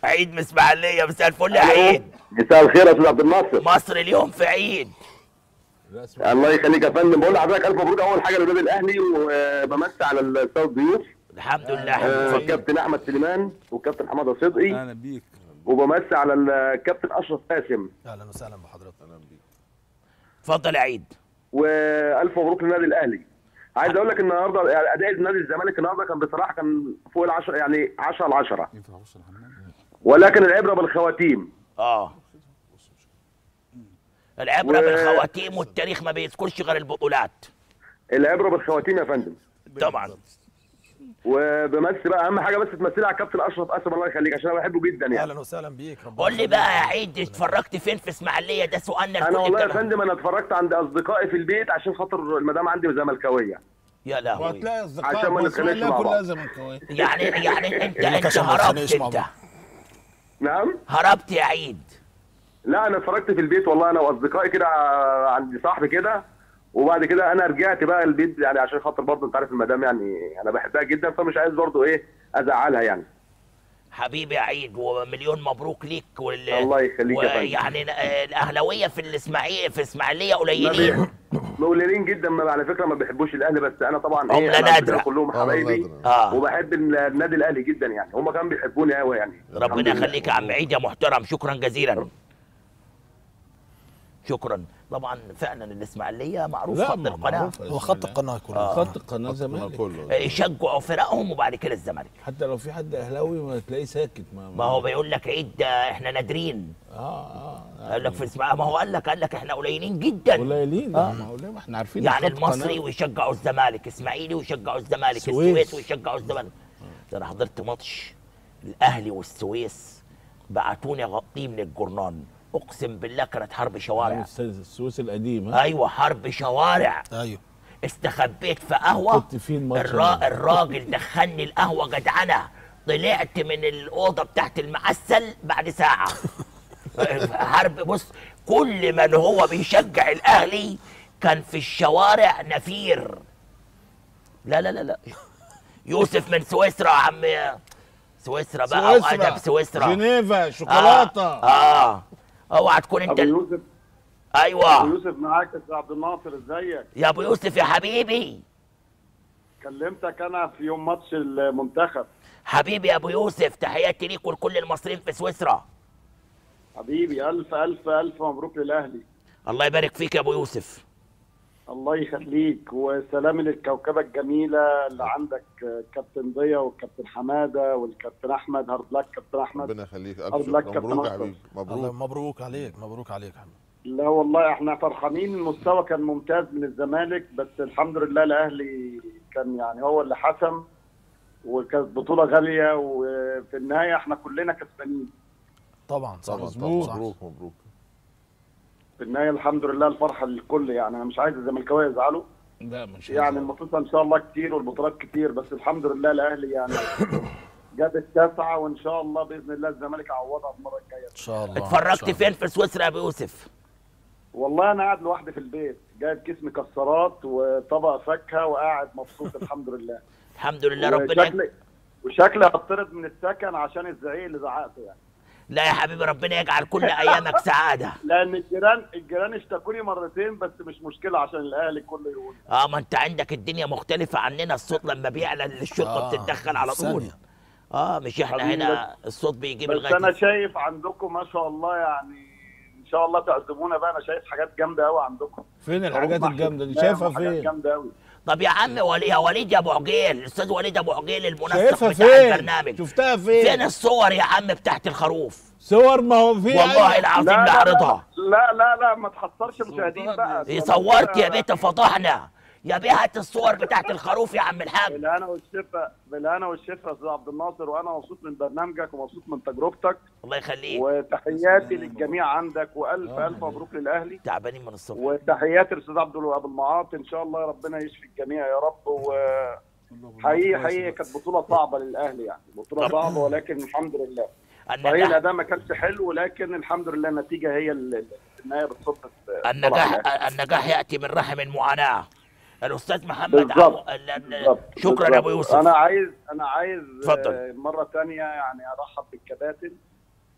عيد من اسماعيليه مساء الفل يا عيد مساء الخير يا استاذ عبد الناصر مصر اليوم في عيد الله يخليك يا فندم بقول لحضرتك الف مبروك اول حاجه للنادي الاهلي وبمسي على الاستاذ الضيوف الحمد لله آه، حبيبي الكابتن احمد سليمان والكابتن حماده صدقي اهلا بيك وبمسي على الكابتن اشرف قاسم اهلا وسهلا بحضرتك اتفضل يا عيد والف مبروك للنادي الاهلي عايز اقول لك النهارده يعني اداء نادي الزمالك النهارده كان بصراحه كان فوق ال 10 يعني 10 على 10 ينفع اخش الحمام ولكن العبره بالخواتيم اه العبره و- بالخواتيم والتاريخ ما بيذكرش غير البطولات العبره بالخواتيم يا فندم طبعا وبمسي بقى اهم حاجه بس تمثلي على الكابتن اشرف قاسم الله يخليك عشان انا بحبه جدا يعني اهلا وسهلا بيك ربنا قول لي يخليك. بقى يا عيد اتفرجت فين في اسماعيليه ده سؤالنا انا لكل والله يا الجماعة. فندم انا اتفرجت عند اصدقائي في البيت عشان خاطر المدام عندي زملكاويه يا لهوي وهتلاقي اصدقاء عشان ما مصر نتخانقش كلها مع كلها بعض. زملكاويه يعني يعني انت يقول لك انت عشان ما هربت نتخانقش مع انت بعض. نعم هربت يا عيد لا انا اتفرجت في البيت والله انا واصدقائي كده ع- عندي صاحبي كده وبعد كده انا رجعت بقى البيت يعني عشان خاطر برضه انت عارف المدام يعني انا بحبها جدا فمش عايز برضه ايه ازعلها يعني حبيبي يا عيد ومليون مبروك ليك وال... الله يخليك يا فندم. ويعني آه، الاهلاويه في الاسماعيليه في اسماعيليه ما قليلين بي- قليلين جدا ما على فكره ما بيحبوش الاهلي بس انا طبعا هم ايه أنا نادرة. كلهم حبايبي اه وبحب النادي الاهلي جدا يعني هم كانوا بيحبوني قوي يعني الحمد ربنا لله. يخليك يا عم عيد يا محترم شكرا جزيلا شكرا طبعا فعلا الاسماعيليه معروف لا خط ما القناه معروف. هو خط القناه كله آه. خط القناه زمالك كله يشجعوا فرقهم وبعد كده الزمالك حتى لو في حد اهلاوي ما تلاقيه ساكت ما, ما هو بيقول لك عيد آه، احنا نادرين اه اه قال لك في اسماعيليه ما هو قال لك قال لك احنا قليلين جدا قليلين آه. ما هو ليه ما احنا عارفين يعني خط المصري قناة. ويشجعوا الزمالك اسماعيلي ويشجعوا الزمالك السويس. السويس ويشجعوا الزمالك ده انا حضرت ماتش الاهلي والسويس بعتوني اغطيه من الجرنان اقسم بالله كانت حرب يعني شوارع الس- السويس القديم ها ايوه حرب شوارع ايوه استخبيت في قهوه كنت فين الماتش الرا... ده؟ الراجل دخلني القهوه جدعنه طلعت من الاوضه بتاعت المعسل بعد ساعه حرب بص كل من هو بيشجع الاهلي كان في الشوارع نفير لا لا لا لا يوسف من سويسرا يا عم سويسرا بقى وادب سويسرا جنيفا شوكولاته اه اه اوعى تكون انت ابو يوسف ايوه ابو يوسف معاك يا أستاذ عبد الناصر ازيك يا ابو يوسف يا حبيبي كلمتك انا في يوم ماتش المنتخب حبيبي يا ابو يوسف تحياتي ليك ولكل المصريين في سويسرا حبيبي الف الف الف مبروك للاهلي الله يبارك فيك يا ابو يوسف الله يخليك وسلام للكوكبه الجميله اللي عندك كابتن ضيا والكابتن حماده والكابتن احمد هارد لك كابتن احمد ربنا يخليك الف أرجو لك شكر كابتن مبروك يا أشرف. حبيبي الله مبروك مبروك عليك مبروك عليك يا حبيبي لا والله احنا فرحانين المستوى كان ممتاز من الزمالك بس الحمد لله الاهلي كان يعني هو اللي حسم وكانت بطوله غاليه وفي النهايه احنا كلنا كسبانين طبعا صح طبعا مظبوط. طبعا مبروك مبروك في النهايه الحمد لله الفرحه للكل يعني انا مش عايز الزملكاويه يزعلوا لا مش يعني هزار. الماتشات ان شاء الله كتير والبطولات كتير بس الحمد لله الاهلي يعني جاب التاسعه وان شاء الله باذن الله الزمالك يعوضها المره الجايه ان شاء الله إن اتفرجت شاء الله. فين في سويسرا يا ابو يوسف والله انا قاعد لوحدي في البيت جايب كيس مكسرات وطبق فاكهه وقاعد مبسوط الحمد لله الحمد لله ربنا وشكلي وشكلي هطرد من السكن عشان الزعيق اللي زعقته يعني لا يا حبيبي ربنا يجعل كل ايامك سعاده لان الجيران الجيران اشتكوني مرتين بس مش مشكله عشان الاهلي كله يقول اه ما انت عندك الدنيا مختلفه عننا الصوت لما بيعلى الشرطه آه، بتتدخل على طول ثانية. اه مش احنا حبيبي هنا الصوت بيجيب بس انا لغايه شايف عندكم ما شاء الله يعني ان شاء الله تعزمونا بقى انا شايف حاجات جامده قوي عندكم فين الحاجات محشي الجامده دي فراخ شايفها وحاجات فين جامده قوي طب يا عم ولي يا وليد يا ابو عقيل الاستاذ وليد ابو عقيل المنسق شايفها بتاع فين البرنامج شفتها فين فين الصور يا عم بتاعت الخروف صور ما هو في والله العظيم لا لا, نعرضها لا لا لا ما تخسرش مشاهدين بقى إيه صورت يا بيت فضحنا يا بيه هات الصور بتاعت الخروف يا عم الحاج بالهنا والشفا بالهنا والشفا يا استاذ عبد الناصر وانا مبسوط من برنامجك ومبسوط من تجربتك الله يخليك وتحياتي للجميع عندك والف الف مبروك للاهلي تعبانين من الصبح وتحياتي للاستاذ عبد الوهاب المعاطي ان شاء الله ربنا يشفي الجميع يا رب وحقيقي حقيقي كانت بطوله صعبه للاهلي يعني بطوله صعبه ولكن الحمد لله صحيح النجاح الاداء ما كانش حلو ولكن الحمد لله النتيجه هي اللي في النهايه بتصب في النجاح النجاح ياتي من رحم المعاناه الاستاذ محمد بالظبط. عو... ال- ال- بالظبط. شكرا يا ابو بالظبط. يوسف انا عايز انا عايز اتفضل. آه، مره ثانيه يعني ارحب بالكباتن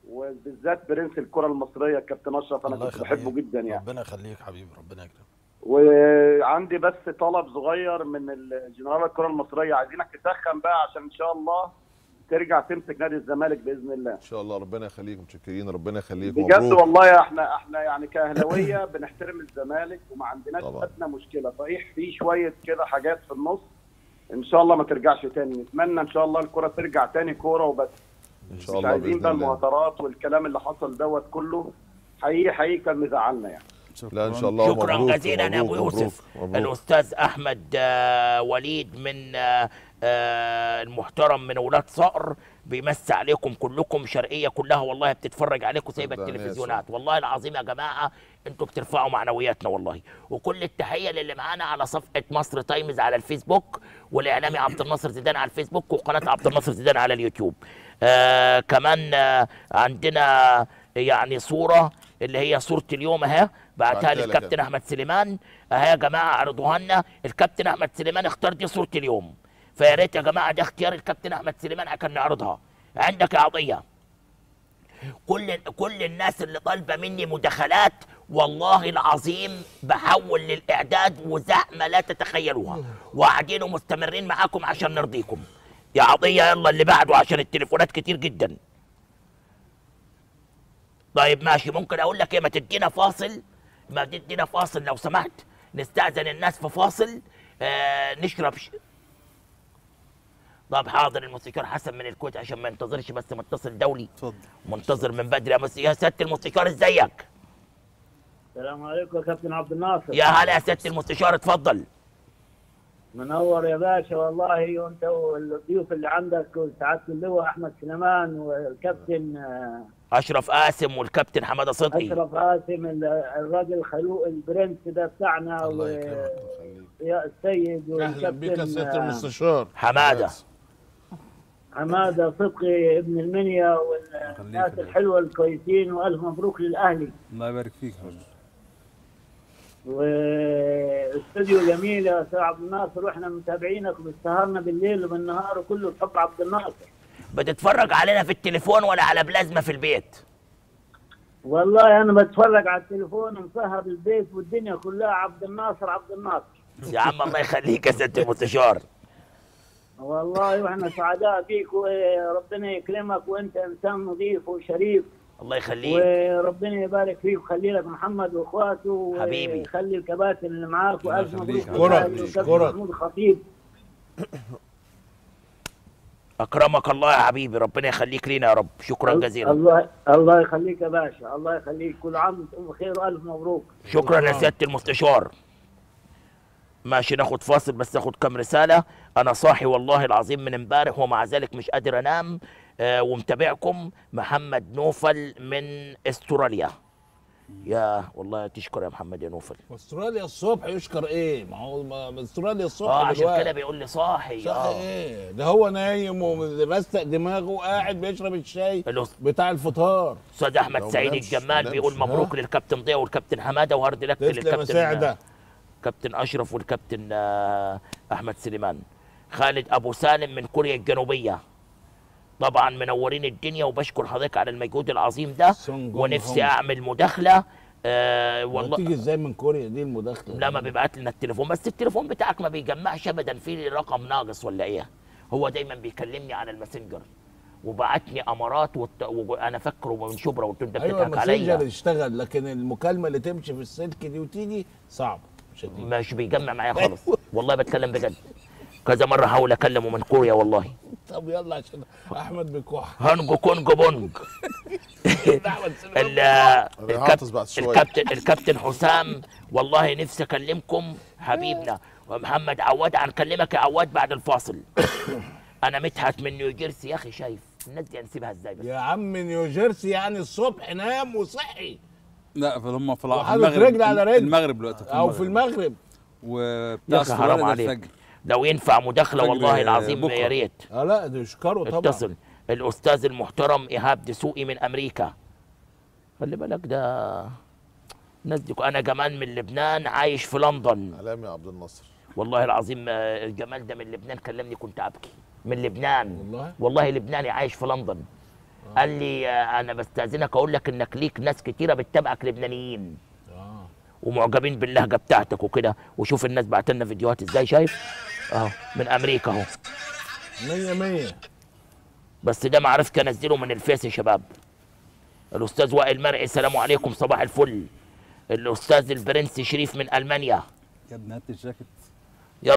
وبالذات برنس الكره المصريه الكابتن اشرف انا الله كنت بحبه يخليك. جدا يعني ربنا يخليك حبيبي ربنا يكرمك وعندي بس طلب صغير من الجنرال الكره المصريه عايزينك تسخن بقى عشان ان شاء الله ترجع تمسك نادي الزمالك باذن الله ان شاء الله ربنا يخليك متشكرين ربنا يخليك بجد مبروك. والله احنا احنا يعني كاهلاويه بنحترم الزمالك وما عندناش طبعا. ادنى مشكله صحيح في شويه كده حاجات في النص ان شاء الله ما ترجعش تاني نتمنى ان شاء الله الكره ترجع تاني كوره وبس ان شاء مش الله عايزين باذن بقى الله المهاترات والكلام اللي حصل دوت كله حقيقي حقيقي كان مزعلنا يعني لا ان شاء الله شكرا مبروك، جزيلا يا ابو مبروك، يوسف مبروك، مبروك. الاستاذ احمد آه، وليد من آه، آه، المحترم من ولاد صقر بيمسي عليكم كلكم شرقيه كلها والله بتتفرج عليكم سايبه صدقني يا التلفزيونات والله العظيم يا جماعه انتوا بترفعوا معنوياتنا والله وكل التحيه للي معانا على صفحه مصر تايمز على الفيسبوك والاعلامي عبد الناصر زيدان على الفيسبوك وقناه عبد الناصر زيدان على اليوتيوب آه كمان آه عندنا يعني صوره اللي هي صوره اليوم اهي بعتها بعتها لك للكابتن أنا. احمد سليمان اهي يا جماعه عرضوها لنا الكابتن احمد سليمان اختار دي صوره اليوم فيا ريت يا جماعه ده اختيار الكابتن احمد سليمان عشان نعرضها عندك يا عطيه كل كل الناس اللي طالبه مني مداخلات والله العظيم بحول للاعداد وزحمه لا تتخيلوها وقاعدين ومستمرين معاكم عشان نرضيكم يا عطيه يلا اللي بعده عشان التليفونات كتير جدا طيب ماشي ممكن اقول لك ايه ما تدينا فاصل ما تدينا فاصل لو سمحت نستأذن الناس في فاصل آه نشرب ش... طب حاضر الموسيقار حسن من الكويت عشان ما ينتظرش بس متصل دولي اتفضل منتظر من بدري يا, مس... يا سياده الموسيقار ازيك السلام عليكم يا كابتن عبد الناصر يا هلا يا سياده المستشار اتفضل منور يا باشا والله وانت والضيوف اللي عندك وسعاده اللواء احمد سليمان والكابتن آه، اشرف قاسم والكابتن حماده صدقي اشرف قاسم ال- الراجل خلوق البرنس ده بتاعنا الله يكرمك ويا السيد اهلا بك يا والكابتن سياده آه، المستشار حماده حماده صدقي ابن المنيا والناس يخليك. الحلوه الكويسين والف مبروك للاهلي الله يبارك فيك يا حبيبي. واستوديو جميل يا استاذ عبد الناصر واحنا متابعينك وبسهرنا بالليل وبالنهار وكله بحب عبد الناصر بتتفرج علينا في التليفون ولا على بلازما في البيت والله انا بتفرج على التليفون ومسهر البيت والدنيا كلها عبد الناصر عبد الناصر يا عم الله يخليك يا سياده المستشار والله واحنا سعداء بيك وربنا يكرمك وانت انسان نظيف وشريف الله يخليك وربنا يبارك فيك ويخلي لك محمد واخواته حبيبي. ويخلي الكباتن اللي معاك والف يخليك. مبروك أشكرك، للأهلي والكابتن أشكرك. محمود الخطيب اكرمك الله يا حبيبي ربنا يخليك لينا يا رب شكرا جزيلا الله الله يخليك يا باشا الله يخليك كل عام وانتم بخير والف مبروك شكرا يا سياده المستشار ماشي ناخد فاصل بس اخد كام رساله انا صاحي والله العظيم من امبارح ومع ذلك مش قادر انام آه ومتابعكم محمد نوفل من استراليا يا والله تشكر يا محمد يا نوفل استراليا الصبح يشكر ايه ما هو ما- استراليا الصبح اه عشان دلوقتي. كده بيقول لي صاحي صح اه ايه ده هو نايم ومرستق دماغه وقاعد بيشرب الشاي الأس- بتاع الفطار استاذ احمد لو سعيد منامش- الجمال منامش. بيقول مبروك للكابتن ضياء والكابتن حماده وهارد لك تسلم يا للكابتن سعده كابتن اشرف والكابتن آه، احمد سليمان خالد ابو سالم من كوريا الجنوبيه طبعا منورين الدنيا وبشكر حضرتك على المجهود العظيم ده سونج جونج ونفسي هونج. اعمل مداخله آه والله والله تيجي ازاي من كوريا دي المداخله لما بيبعت لنا التليفون بس التليفون بتاعك ما بيجمعش ابدا في رقم ناقص ولا ايه هو دايما بيكلمني على الماسنجر وبعتني امارات والت... وانا فاكره من شبرا وقلت له انت ايوه بتضحك عليا الماسنجر يشتغل لكن المكالمه اللي تمشي في السلك دي وتيجي صعب مش هتيجي مش بيجمع معايا خالص والله بتكلم بجد كذا مره احاول اكلمه من كوريا والله طب يلا عشان احمد بيكح هانجو كونجو بونج احمد سليمان ال- هعطس بعد الكابتن شوي. الكابتن الكابتن حسام والله نفسي اكلمكم حبيبنا ومحمد عواد هنكلمك يا عواد بعد الفاصل انا مدحت من نيوجيرسي يا اخي شايف الناس دي هنسيبها ازاي بس يا عم نيوجيرسي يعني الصبح نام وصحي لا فهم في الع- في وحاطط المغرب رجل على رجل. المغرب دلوقتي او في المغرب وبتاع يا أخي حرام استراليا ده عليك. الفجر لو ينفع مداخله فجر والله العظيم بكرة. يا ريت اه لا ده يشكره طبعا اتصل الاستاذ المحترم ايهاب دسوقي من امريكا خلي بالك ده الناس دي انا جمال من لبنان عايش في لندن علام يا عبد الناصر والله العظيم آه، الجمال ده من لبنان كلمني كنت ابكي من لبنان والله والله لبناني عايش في لندن قال لي آه، انا بستاذنك اقول لك انك ليك ناس كتيره بتتابعك لبنانيين اه ومعجبين باللهجه بتاعتك وكده وشوف الناس بعت لنا فيديوهات ازاي شايف اهو من امريكا اهو مية مية بس ده ما عرفت انزله من الفيس يا شباب الاستاذ وائل مرعي السلام عليكم صباح الفل الاستاذ البرنس شريف من المانيا يا ابني هات الجاكيت